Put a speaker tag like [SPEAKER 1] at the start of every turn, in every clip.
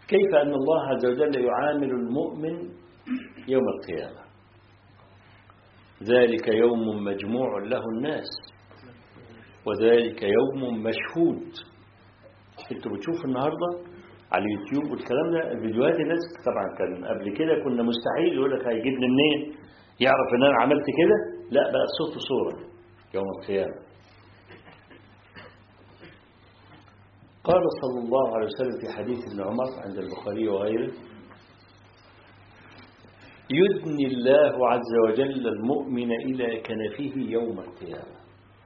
[SPEAKER 1] كيف أن الله عز وجل يعامل المؤمن يوم القيامة ذلك يوم مجموع له الناس وذلك يوم مشهود انتوا بتشوفوا النهارده على اليوتيوب والكلام ده الفيديوهات الناس طبعا كان قبل كده كنا مستحيل يقول لك هيجيبني منين يعرف ان انا عملت كده لا بقى صوت وصوره يوم القيامه قال صلى الله عليه وسلم في حديث ابن عمر عند البخاري وغيره يدني الله عز وجل المؤمن إلى كنفه يوم القيامة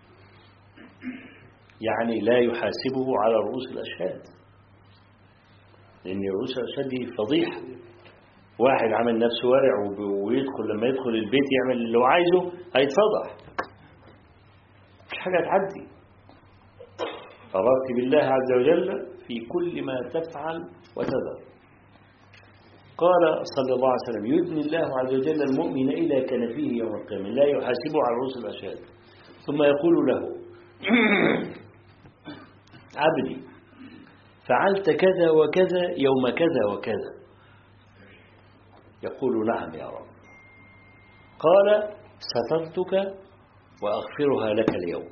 [SPEAKER 1] يعني لا يحاسبه على رؤوس الأشهاد لأن رؤوس الأشهاد دي فضيحة واحد عمل نفسه ورع ويدخل لما يدخل البيت يعمل اللي هو عايزه هيتفضح مش حاجة تعدي فراقب الله عز وجل في كل ما تفعل وتذر قال صلى الله عليه وسلم يدني الله عز وجل المؤمن إلى كنفه يوم القيامة لا يحاسبه على رؤوس الأشهاد ثم يقول له عبدي فعلت كذا وكذا يوم كذا وكذا يقول نعم يا رب قال سترتك وأغفرها لك اليوم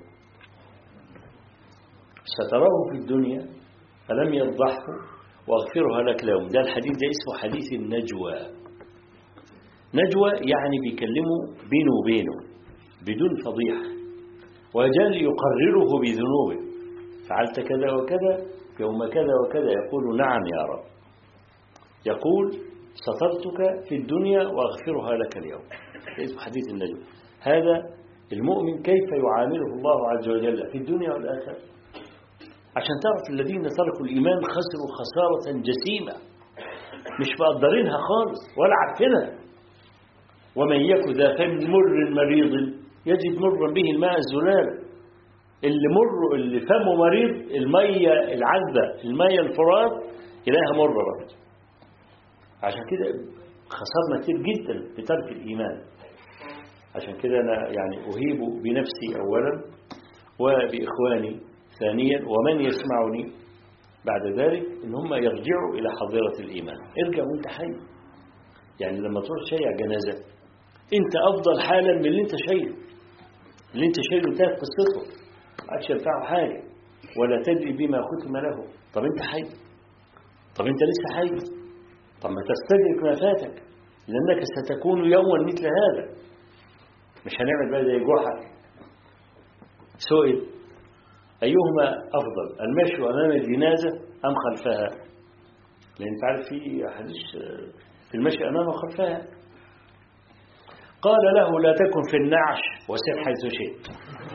[SPEAKER 1] ستراه في الدنيا فلم يفضحه واغفرها لك اليوم ده الحديث ده اسمه حديث النجوى نجوى يعني بيكلمه بينه وبينه بدون فضيحة وجل يقرره بذنوبه فعلت كذا وكذا يوم كذا وكذا يقول نعم يا رب يقول سترتك في الدنيا وأغفرها لك اليوم اسمه حديث النجوى هذا المؤمن كيف يعامله الله عز وجل في الدنيا والآخرة عشان تعرف الذين تركوا الإيمان خسروا خسارة جسيمة مش مقدرينها خالص ولا عارفينها ومن يك ذا فم مر مريض يجد مرا به الماء الزلال اللي مر اللي فمه مريض المية العذبة المية الفرات إليها مر برضه عشان كده خسرنا كتير جدا بترك الإيمان عشان كده أنا يعني أهيب بنفسي أولا وبإخواني ثانيا ومن يسمعني بعد ذلك ان هم يرجعوا الى حظيره الايمان ارجع وانت حي يعني لما تروح تشيع جنازه انت افضل حالا من اللي انت شايله اللي انت شايله انتهت قصته ما عادش ينفعه حاجه ولا تدري بما ختم له طب انت حي طب انت لسه حي طب ما تستدرك ما فاتك لانك ستكون يوما مثل هذا مش هنعمل بقى زي جحا سئل أيهما أفضل المشي أمام الجنازة أم خلفها لأن انت عارف في حديث في المشي أمام خلفها قال له لا تكن في النعش وسر حيث شئت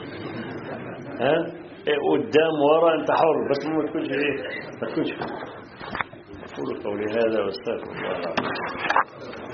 [SPEAKER 1] ها إيه قدام ورا انت حر بس ما تكونش ايه ما تكونش اقول قولي هذا واستغفر الله العظيم